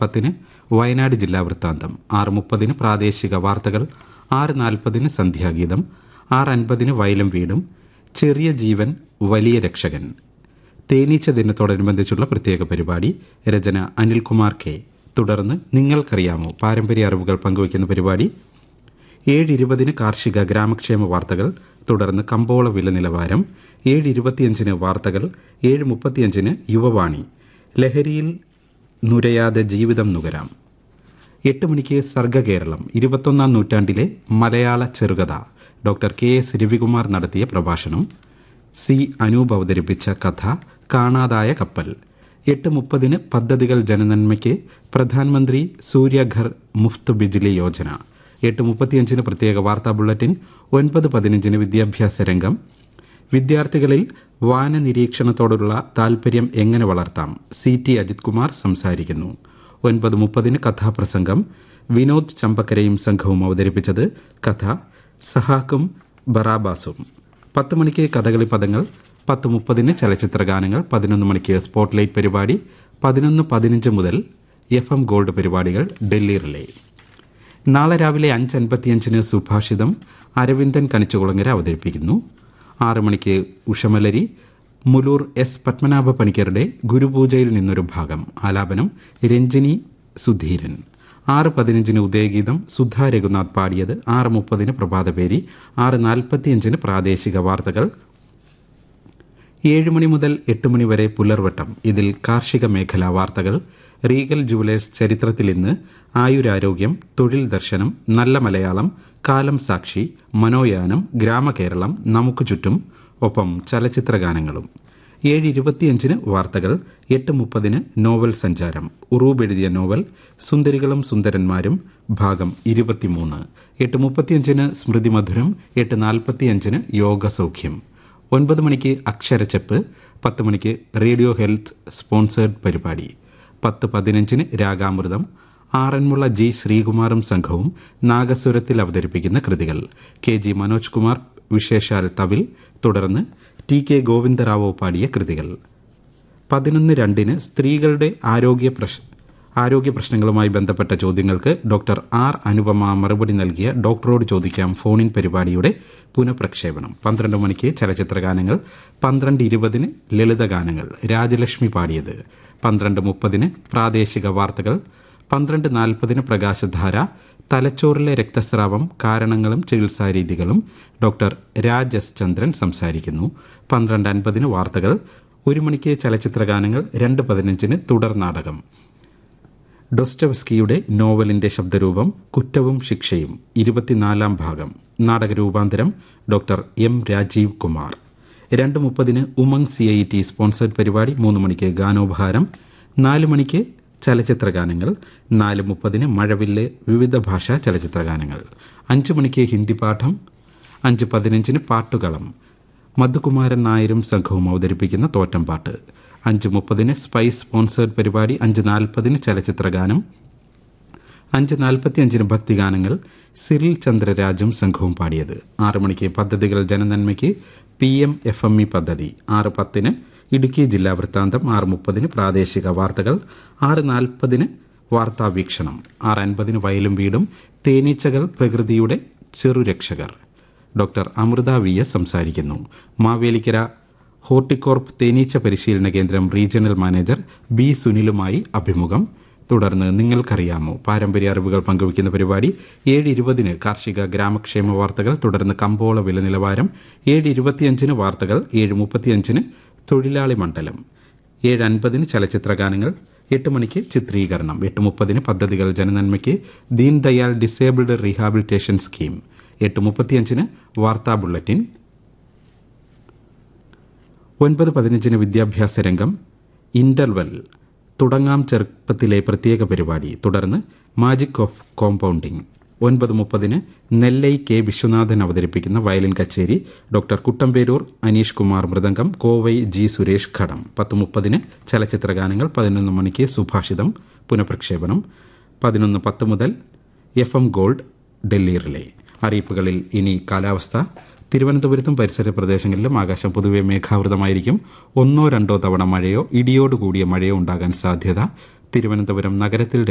പത്തിന് വയനാട് ജില്ലാ വൃത്താന്തം ആറ് മുപ്പതിന് പ്രാദേശിക വാർത്തകൾ ആറ് നാൽപ്പതിന് സന്ധ്യാഗീതം ആറ് അൻപതിന് വയലും വീടും ചെറിയ ജീവൻ വലിയ രക്ഷകൻ തേനീച്ച ദിനത്തോടനുബന്ധിച്ചുള്ള പ്രത്യേക പരിപാടി രചന അനിൽകുമാർ കെ തുടർന്ന് നിങ്ങൾക്കറിയാമോ പാരമ്പര്യ അറിവുകൾ പങ്കുവയ്ക്കുന്ന പരിപാടി ഏഴ് ഇരുപതിന് കാർഷിക ഗ്രാമക്ഷേമ വാർത്തകൾ തുടർന്ന് കമ്പോള വില നിലവാരം ഏഴ് ഇരുപത്തിയഞ്ചിന് വാർത്തകൾ ഏഴ് മുപ്പത്തിയഞ്ചിന് യുവവാണി ലഹരിയിൽ നുരയാതെ ജീവിതം നുകരാം എട്ട് മണിക്ക് സർഗകേരളം ഇരുപത്തൊന്നാം നൂറ്റാണ്ടിലെ മലയാള ചെറുകഥ ഡോക്ടർ കെ എസ് രവികുമാർ നടത്തിയ പ്രഭാഷണം സി അനൂപ് അവതരിപ്പിച്ച കഥ കാണാതായ കപ്പൽ എട്ട് മുപ്പതിന് പദ്ധതികൾ ജനനന്മയ്ക്ക് പ്രധാനമന്ത്രി സൂര്യഘർ മുഫ്ത് ബിജ്ലി യോജന എട്ട് മുപ്പത്തിയഞ്ചിന് പ്രത്യേക വാർത്താ ബുള്ളറ്റിൻ ഒൻപത് പതിനഞ്ചിന് വിദ്യാഭ്യാസ രംഗം വിദ്യാർത്ഥികളിൽ വാന നിരീക്ഷണത്തോടുള്ള താൽപ്പര്യം എങ്ങനെ വളർത്താം സി ടി അജിത് കുമാർ സംസാരിക്കുന്നു ഒൻപത് മുപ്പതിന് കഥാപ്രസംഗം വിനോദ് ചമ്പക്കരയും സംഘവും അവതരിപ്പിച്ചത് കഥ സഹാക്കും ബറാബാസും പത്ത് മണിക്ക് കഥകളി പദങ്ങൾ പത്ത് മുപ്പതിന് ചലച്ചിത്ര ഗാനങ്ങൾ പതിനൊന്ന് മണിക്ക് സ്പോട്ട്ലൈറ്റ് പരിപാടി പതിനൊന്ന് പതിനഞ്ച് മുതൽ എഫ് എം ഗോൾഡ് പരിപാടികൾ ഡൽഹി റിലേ നാളെ രാവിലെ അഞ്ച് അൻപത്തിയഞ്ചിന് സുഭാഷിതം അരവിന്ദൻ കണിച്ചുകുളങ്ങര അവതരിപ്പിക്കുന്നു ആറ് മണിക്ക് ഉഷമലരി മുലൂർ എസ് പത്മനാഭ പണിക്കരുടെ ഗുരുപൂജയിൽ നിന്നൊരു ഭാഗം ആലാപനം രഞ്ജിനി സുധീരൻ ആറ് പതിനഞ്ചിന് ഉദയഗീതം സുധാ രഘുനാഥ് പാടിയത് ആറ് മുപ്പതിന് പ്രഭാതപേരി ആറ് നാൽപ്പത്തിയഞ്ചിന് പ്രാദേശിക വാർത്തകൾ ഏഴ് മണി മുതൽ എട്ട് മണി വരെ പുലർവട്ടം ഇതിൽ കാർഷിക മേഖലാ വാർത്തകൾ റീഗൽ ജുവലേഴ്സ് ചരിത്രത്തിൽ ഇന്ന് ആയുരാരോഗ്യം തൊഴിൽ ദർശനം നല്ല മലയാളം കാലം സാക്ഷി മനോയാനം ഗ്രാമകേരളം നമുക്ക് ചുറ്റും ഒപ്പം ചലച്ചിത്ര ഗാനങ്ങളും ഏഴ് ഇരുപത്തിയഞ്ചിന് വാർത്തകൾ എട്ട് മുപ്പതിന് നോവൽ സഞ്ചാരം ഉറൂബ് എഴുതിയ നോവൽ സുന്ദരികളും സുന്ദരന്മാരും ഭാഗം ഇരുപത്തിമൂന്ന് എട്ട് മുപ്പത്തിയഞ്ചിന് സ്മൃതി മധുരം എട്ട് നാൽപ്പത്തിയഞ്ചിന് യോഗ സൗഖ്യം ഒൻപത് മണിക്ക് അക്ഷരച്ചെപ്പ് പത്ത് മണിക്ക് റേഡിയോ ഹെൽത്ത് സ്പോൺസേഡ് പരിപാടി പത്ത് പതിനഞ്ചിന് രാഗാമൃതം ആറന്മുള ജി ശ്രീകുമാറും സംഘവും നാഗസ്വരത്തിൽ അവതരിപ്പിക്കുന്ന കൃതികൾ കെ ജി മനോജ് കുമാർ വിശേഷാൽ തവിൽ തുടർന്ന് ടി കെ ഗോവിന്ദറാവു പാടിയ കൃതികൾ പതിനൊന്ന് രണ്ടിന് സ്ത്രീകളുടെ ആരോഗ്യ പ്രശ് ആരോഗ്യ പ്രശ്നങ്ങളുമായി ബന്ധപ്പെട്ട ചോദ്യങ്ങൾക്ക് ഡോക്ടർ ആർ അനുപമ മറുപടി നൽകിയ ഡോക്ടറോട് ചോദിക്കാം ഫോണിൻ പരിപാടിയുടെ പുനഃപ്രക്ഷേപണം പന്ത്രണ്ട് മണിക്ക് ചലച്ചിത്ര ഗാനങ്ങൾ പന്ത്രണ്ട് ഇരുപതിന് ലളിതഗാനങ്ങൾ രാജലക്ഷ്മി പാടിയത് പന്ത്രണ്ട് മുപ്പതിന് പ്രാദേശിക വാർത്തകൾ പന്ത്രണ്ട് നാൽപ്പതിന് പ്രകാശധാര തലച്ചോറിലെ രക്തസ്രാവം കാരണങ്ങളും ചികിത്സാരീതികളും ഡോക്ടർ രാജ് എസ് ചന്ദ്രൻ സംസാരിക്കുന്നു പന്ത്രണ്ട് അൻപതിന് വാർത്തകൾ ഒരു മണിക്ക് ചലച്ചിത്ര ഗാനങ്ങൾ രണ്ട് പതിനഞ്ചിന് തുടർ നാടകം ഡൊസ്റ്റവസ്കിയുടെ നോവലിന്റെ ശബ്ദരൂപം കുറ്റവും ശിക്ഷയും ഇരുപത്തിനാലാം ഭാഗം നാടകരൂപാന്തരം ഡോക്ടർ എം രാജീവ് കുമാർ രണ്ട് മുപ്പതിന് Umang C I T sponsored പരിപാടി മൂന്ന് മണിക്ക് ഗാനോപഹാരം നാല് മണിക്ക് ചലച്ചിത്ര ഗാനങ്ങൾ നാല് മുപ്പതിന് മഴവില്ല് വിവിധ ഭാഷാ ചലച്ചിത്ര ഗാനങ്ങൾ അഞ്ച് മണിക്ക് ഹിന്ദി പാഠം അഞ്ച് പതിനഞ്ചിന് പാട്ടുകളം മധുകുമാരൻ നായരും സംഘവും അവതരിപ്പിക്കുന്ന തോറ്റംപാട്ട് അഞ്ച് മുപ്പതിന് സ്പൈസ് സ്പോൺസേഡ് പരിപാടി അഞ്ച് നാൽപ്പതിന് ചലച്ചിത്ര ഗാനം അഞ്ച് നാൽപ്പത്തി അഞ്ചിന് ഭക്തിഗാനങ്ങൾ സിറിൽ ചന്ദ്രരാജും സംഘവും പാടിയത് ആറ് മണിക്ക് പദ്ധതികൾ ജനനന്മയ്ക്ക് P M F M E പദ്ധതി ആറ് പത്തിന് ഇടുക്കി ജില്ലാ വൃത്താന്തം ആറ് മുപ്പതിന് പ്രാദേശിക വാർത്തകൾ ആറ് നാൽപ്പതിന് വാർത്താ വീക്ഷണം ആറ് അൻപതിന് വയലും വീടും തേനീച്ചകൾ പ്രകൃതിയുടെ ചെറുരക്ഷകർ ഡോക്ടർ അമൃത വി എസ് സംസാരിക്കുന്നു മാവേലിക്കര ഹോർട്ടിക്കോർപ്പ് തേനീച്ച പരിശീലന കേന്ദ്രം റീജിയണൽ മാനേജർ ബി സുനിലുമായി അഭിമുഖം തുടർന്ന് നിങ്ങൾക്കറിയാമോ പാരമ്പര്യ അറിവുകൾ പങ്കുവയ്ക്കുന്ന പരിപാടി ഏഴ് ഇരുപതിന് കാർഷിക ഗ്രാമക്ഷേമ വാർത്തകൾ തുടർന്ന് കമ്പോള വില നിലവാരം ഏഴ് ഇരുപത്തിയഞ്ചിന് വാർത്തകൾ ഏഴ് മുപ്പത്തിയഞ്ചിന് തൊഴിലാളി മണ്ഡലം ഏഴ് അൻപതിന് ചലച്ചിത്ര ഗാനങ്ങൾ എട്ട് മണിക്ക് ചിത്രീകരണം എട്ട് മുപ്പതിന് പദ്ധതികൾ ജനനന്മയ്ക്ക് Deen Dayal disabled rehabilitation scheme എട്ട് മുപ്പത്തിയഞ്ചിന് വാർത്താ ബുള്ളറ്റിൻ ഒൻപത് പതിനഞ്ചിന് വിദ്യാഭ്യാസ രംഗം ഇന്റർവെൽ തുടങ്ങാം ചെറുപ്പത്തിലെ പ്രത്യേക പരിപാടി തുടർന്ന് മാജിക് ഓഫ് കോമ്പൗണ്ടിംഗ് ഒൻപത് മുപ്പതിന് നെല്ലൈ കെ വിശ്വനാഥൻ അവതരിപ്പിക്കുന്ന വയലിൻ കച്ചേരി ഡോക്ടർ കുട്ടമ്പേരൂർ അനീഷ് കുമാർ മൃദംഗം കോവൈ ജി സുരേഷ് ഘടം പത്ത് മുപ്പതിന് ചലച്ചിത്ര ഗാനങ്ങൾ പതിനൊന്ന് മണിക്ക് സുഭാഷിതം പുനഃപ്രക്ഷേപണം പതിനൊന്ന് പത്ത് മുതൽ F M gold Delhi relay അറിയിപ്പുകളിൽ ഇനി കാലാവസ്ഥ തിരുവനന്തപുരത്തും പരിസര പ്രദേശങ്ങളിലും ആകാശം പൊതുവെ മേഘാവൃതമായിരിക്കും ഒന്നോ രണ്ടോ തവണ മഴയോ ഇടിയോട് കൂടിയ മഴയോ ഉണ്ടാകാൻ സാധ്യത തിരുവനന്തപുരം നഗരത്തിൽ